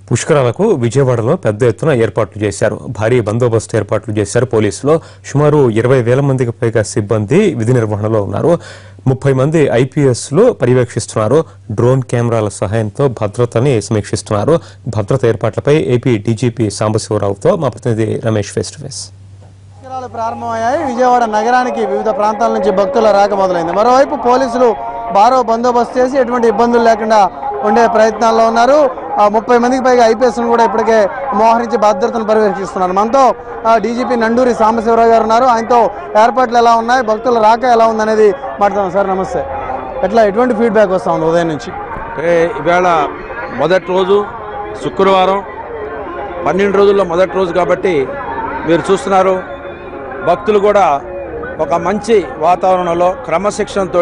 పుష్కరాలకు విజయవాడలో పెద్ద ఎత్తున ఏర్పాట్లు చేశారు భారీ బందోబస్తు ఏర్పాట్లు చేశారు పోలీసులు సుమారు ఇరవై వేల మందికి పైగా సిబ్బంది విధి నిర్వహణలో ఉన్నారు ముప్పై మంది ఐపీఎస్లు పర్యవేక్షిస్తున్నారు డ్రోన్ కెమెరాల సహాయంతో భద్రతని సమీక్షిస్తున్నారు భద్రత ఏర్పాట్లపై ఏపీ డీజీపీ సాంబశివరావుతో మా ప్రతినిధి రమేష్ ఫేస్ టు ఫేస్ పుష్కరాలు ప్రారంభమయ్యాయి విజయవాడ నగరానికి వివిధ ప్రాంతాల నుంచి భక్తుల రాక మొదలైంది మరోవైపు పోలీసులు బారో బందోబస్తు చేసి ఎటువంటి ఇబ్బందులు లేకుండా ఉండే ప్రయత్నాల్లో ఉన్నారు ఆ, ముప్పై మందికి పైగా ఐపీఎస్ కూడా ఇప్పటికే మోహరించి భద్రతను పర్యవేక్షిస్తున్నారు మనతో ఆ, డీజీపీ నండూరి సాంబశివరావు గారు ఉన్నారు ఆయనతో ఏర్పాట్లు ఎలా ఉన్నాయి భక్తుల రాక ఎలా ఉందనేది మాట్లాడదాం సార్ నమస్తే ఎట్లా ఎటువంటి ఫీడ్బ్యాక్ వస్తా ఉంది ఉదయం నుంచి అంటే ఈవేళ మొదటి రోజు శుక్రవారం పన్నెండు రోజుల్లో మొదటి రోజు కాబట్టి మీరు చూస్తున్నారు భక్తులు కూడా ఒక మంచి వాతావరణంలో క్రమశిక్షణతో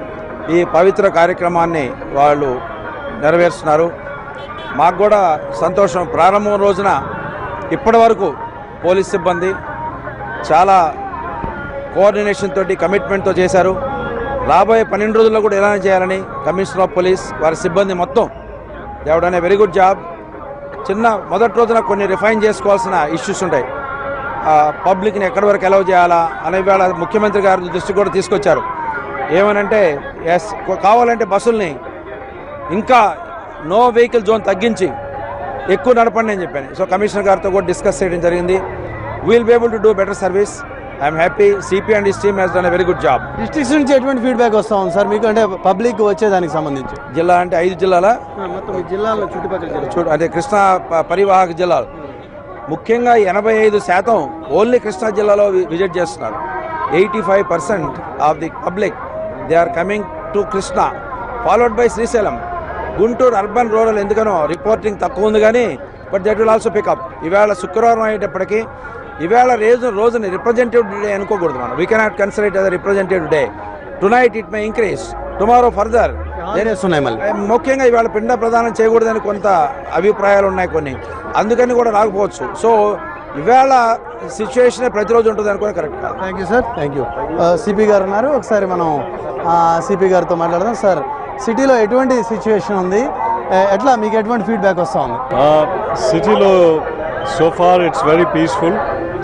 ఈ పవిత్ర కార్యక్రమాన్ని వాళ్ళు నెరవేరుస్తున్నారు మాకు కూడా సంతోషం ప్రారంభం రోజున ఇప్పటి వరకు పోలీస్ సిబ్బంది చాలా కోఆర్డినేషన్ తోటి కమిట్మెంట్తో చేశారు రాబోయే పన్నెండు రోజుల్లో కూడా ఇలానే చేయాలని కమిషనర్ ఆఫ్ పోలీస్ వారి సిబ్బంది మొత్తం దేవడనే వెరీ గుడ్ జాబ్ చిన్న మొదటి రోజున కొన్ని రిఫైన్ చేసుకోవాల్సిన ఇష్యూస్ ఉంటాయి ఆ, పబ్లిక్ని ఎక్కడి వరకు అలౌ చేయాలా అనే వేళ ముఖ్యమంత్రి గారి దృష్టి కూడా తీసుకొచ్చారు ఏమనంటే ఎస్ కావాలంటే బస్సుల్ని ఇంకా నో వెహికల్ జోన్ తగ్గించి ఎక్కువ నడపండి అని చెప్పాను సో కమిషనర్ గారితో కూడా డిస్కస్ చేయడం జరిగింది we'll be able to do better service I'm happy CP and his team has done a very good job districts నుంచి ఎటువంటి ఫీడ్బ్యాక్ వస్తా ఉంది సార్ మీకు అంటే పబ్లిక్ వచ్చేదానికి సంబంధించి జిల్లా అంటే ఐదు జిల్లాల మొత్తం ఈ జిల్లాలో చుట్టుపక్కల జిల్లా చూడు అంటే కృష్ణా ప- పరివాహక జిల్లాలు ముఖ్యంగా ఎనభై ఐదు శాతం ఓన్లీ కృష్ణా జిల్లాలో వి- విజిట్ చేస్తున్నారు eighty five percent of the public they are coming to Krishna followed by Srisailam Guntur urban rural ఎందుకనో రిపోర్టింగ్ తక్కువ ఉంది కానీ but that will also pick up ఈవేళ శుక్రవారం అయ్యేటప్పటికి ఈవేళ రోజు రోజుని రిప్రజెంటేటివ్ డే అనుకోకూడదు మనం we cannot consider it as representative day tonight it may increase tomorrow further ఉన్నాయి మళ్ళీ ముఖ్యంగా ఇవాళ పిండ ప్రదానం చేయకూడదని కొంత అభిప్రాయాలు ఉన్నాయి కొన్ని అందుకని కూడా రాకపోవచ్చు సో ఇవాళ సిచ్యువేషన్ ప్రతిరోజు ఉంటుంది అనుకోని కరెక్ట్ కాదు thank you sir thank you CP గారు ఉన్నారు ఒకసారి మనం సిపి గారితో మాట్లాడదాం సార్ సిటీలో ఎటువంటి సిచ్యువేషన్ ఉంది ఆ, ఎట్లా మీకు ఎటువంటి ఫీడ్బ్యాక్ వస్తా ఉంది సిటీలో so far it's very peaceful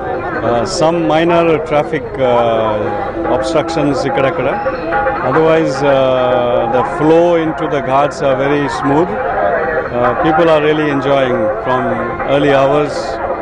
some minor traffic obstructions ఇక్కడక్కడ otherwise the flow into the ghats are very smooth people are really enjoying from early hours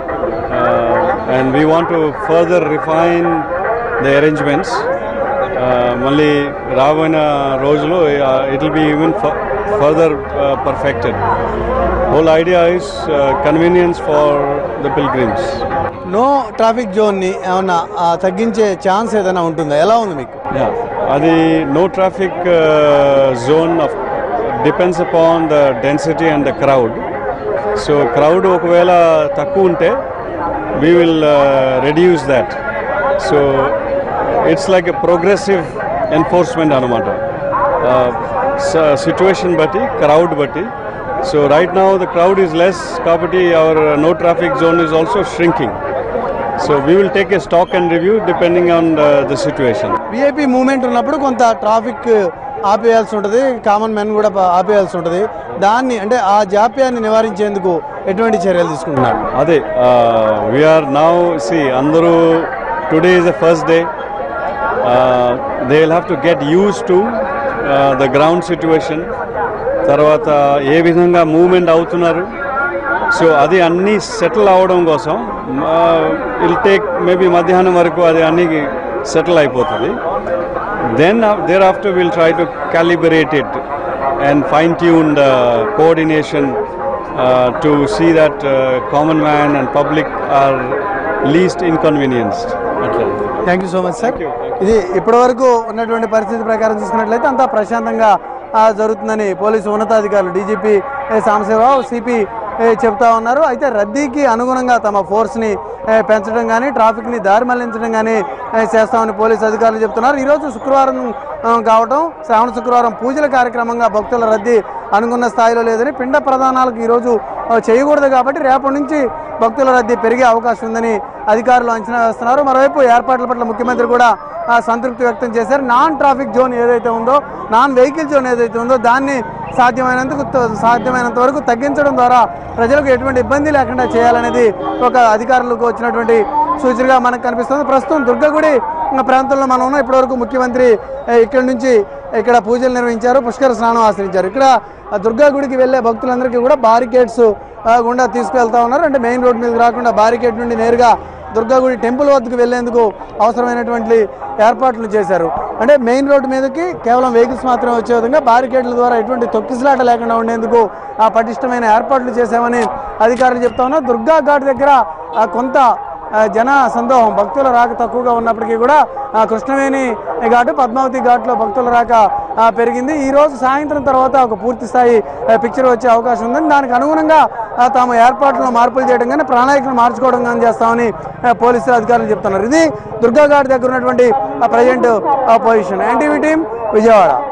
and we want to further refine the arrangements మళ్ళీ రాబోయిన రోజులు it will be even further perfected whole idea is convenience for the pilgrims no traffic జోన్ని ఏమన్నా ఆ, తగ్గించే chance ఏదైనా ఉంటుందా ఎలా ఉంది మీకు అది no traffic zone of depends upon the density and the crowd so crowd ఒకవేళ తక్కువ ఉంటే we will reduce that so it's like a progressive enforcement అనమాట సిచ్యువేషన్ బట్టి క్రౌడ్ బట్టి so right now the crowd is less కాబట్టి our no traffic zone is also shrinking so we will take a stock and review depending on the situation VIP movement ఉన్నప్పుడు కొంత traffic ఆపేయాల్సి ఉంటుంది common men కూడా ప- ఆపేయాల్సి ఉంటుంది దాన్ని అంటే ఆ జాప్యాన్ని నివారించేందుకు ఎటువంటి చర్యలు తీసుకుంటున్నారు అదే వీఆర్ నౌ సి అందరూ today is the first day they will have to get use to the ground situation తర్వాత ఏ విధంగా మూవ్మెంట్ అవుతున్నారు సో అది అన్నీ సెటిల్ అవ్వడం కోసం విల్ టేక్ మేబీ మధ్యాహ్నం వరకు అది అన్నీ సెటిల్ అయిపోతుంది then thereafter will try to calibrate it and fine tune the coordination to see that common man and public are least inconvenienced అట్లా thank you so much sir ఇది ఇప్పటి వరకు ఉన్నటువంటి పరిస్థితి ప్రకారం చూసుకున్నట్లయితే అంతా ప్రశాంతంగా ఆ, జరుగుతుందని పోలీసు ఉన్నతాధికారులు డీజీపీ సాంబశివరావు సిపి చెప్తా ఉన్నారు అయితే రద్దీకి అనుగుణంగా తమ ఫోర్స్ని ఏ, పెంచడం కానీ ట్రాఫిక్ని దారి మళ్లించడం కానీ ఏ, చేస్తామని పోలీసు అధికారులు చెప్తున్నారు ఈరోజు శుక్రవారం ఆ, కావడం శ్రావణ శుక్రవారం పూజల కార్యక్రమంగా భక్తుల రద్దీ అనుకున్న స్థాయిలో లేదని పిండ ప్రదానాలకు ఈరోజు ఆ, చేయకూడదు కాబట్టి రేపటి నుంచి భక్తుల రద్దీ పెరిగే అవకాశం ఉందని అధికారులు అంచనా వేస్తున్నారు మరోవైపు ఏర్పాట్ల పట్ల ముఖ్యమంత్రి కూడా ఆ, సంతృప్తి వ్యక్తం చేశారు నాన్ ట్రాఫిక్ జోన్ ఏదైతే ఉందో నాన్ వెహికల్ జోన్ ఏదైతే ఉందో దాన్ని సాధ్యమైనందుకు సాధ్యమైనంత వరకు తగ్గించడం ద్వారా ప్రజలకు ఎటువంటి ఇబ్బంది లేకుండా చేయాలనేది ఒక అధికారులకు వచ్చినటువంటి సూచనగా మనకు కనిపిస్తుంది ప్రస్తుతం దుర్గగుడి ప్రాంతంలో మనం ఉన్నాం ఇప్పటివరకు ముఖ్యమంత్రి ఏ, ఇక్కడి నుంచి ఇక్కడ పూజలు నిర్వహించారు పుష్కర స్నానం ఆచరించారు ఇక్కడ ఆ దుర్గా గుడికి వెళ్ళే భక్తులందరికీ కూడా బారికేడ్స్ ఆ, గుండా తీసుకువెళ్తా ఉన్నారు అంటే మెయిన్ రోడ్ మీదకి రాకుండా బారికేడ్ నుండి నేరుగా దుర్గాగుడి టెంపుల్ వద్దకు వెళ్లేందుకు అవసరమైనటువంటి ఏర్పాట్లు చేశారు అంటే మెయిన్ రోడ్డు మీదకి కేవలం వెహికల్స్ మాత్రమే వచ్చే విధంగా బారికేడ్ల ద్వారా ఎటువంటి తొక్కిసలాట లేకుండా ఉండేందుకు ఆ పటిష్టమైన ఏర్పాట్లు చేశామని అధికారులు చెప్తా ఉన్నారు దుర్గా ఘాట్ దగ్గర ఆ, కొంత ఆ, జన సందోహం భక్తుల రాక తక్కువగా ఉన్నప్పటికీ కూడా ఆ, కృష్ణవేణి ఘాటు పద్మావతి ఘాట్లో భక్తుల రాక ఆ, పెరిగింది ఈ రోజు సాయంత్రం తర్వాత ఒక పూర్తి స్థాయి ఆ, పిక్చర్ వచ్చే అవకాశం ఉందని దానికి అనుగుణంగా ఆ, తాము ఏర్పాట్లను మార్పులు చేయడం కానీ ప్రణాళికలు మార్చుకోవడం కానీ చేస్తామని ఆ, పోలీసులు అధికారులు చెప్తున్నారు ఇది దుర్గా ఘాట్ దగ్గర ఉన్నటువంటి present position NTV team Vijayawada